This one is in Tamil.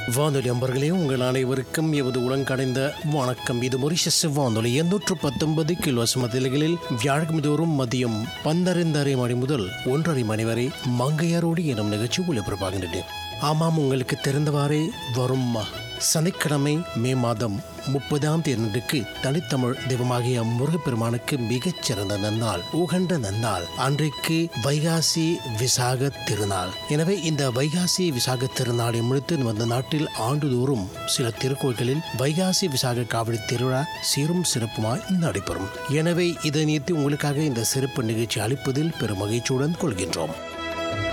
வானொலி அன்பர்களே உங்கள் அனைவருக்கும் எவது உலங்கடைந்த வணக்கம் இது மொரிஷஸ் வானொலி எண்ணூற்று பத்தொன்பது கிலோ சுமதிலைகளில் வியாழக்கிழமைதோறும் மதியம் பன்னெண்டரை மணி முதல் ஒன்றரை மணி வரை மங்கையாரோடு எனும் நிகழ்ச்சி ஒளிபரப்பாகின்றது ஆமாம் உங்களுக்கு தெரிந்தவாறே வரும் சனிக்கிழமை மே மாதம் முப்பதாம் தேதிக்கு தனித்தமிழ் தெய்வமாகிய முருகப்பெருமானுக்கு மிகச் சிறந்த நன்னாள் உகந்த நன்னாள் அன்றைக்கு வைகாசி விசாக திருநாள் எனவே இந்த வைகாசி விசாக திருநாளை முன்னிட்டு நமது நாட்டில் ஆண்டுதோறும் சில திருக்கோயில்களில் வைகாசி விசாக காவடி திருவிழா சீரும் சிறப்புமாய் நடைபெறும் எனவே இதை நிறுத்தி உங்களுக்காக இந்த சிறப்பு நிகழ்ச்சி அளிப்பதில் பெரும் மகிழ்ச்சியுடன் கொள்கின்றோம்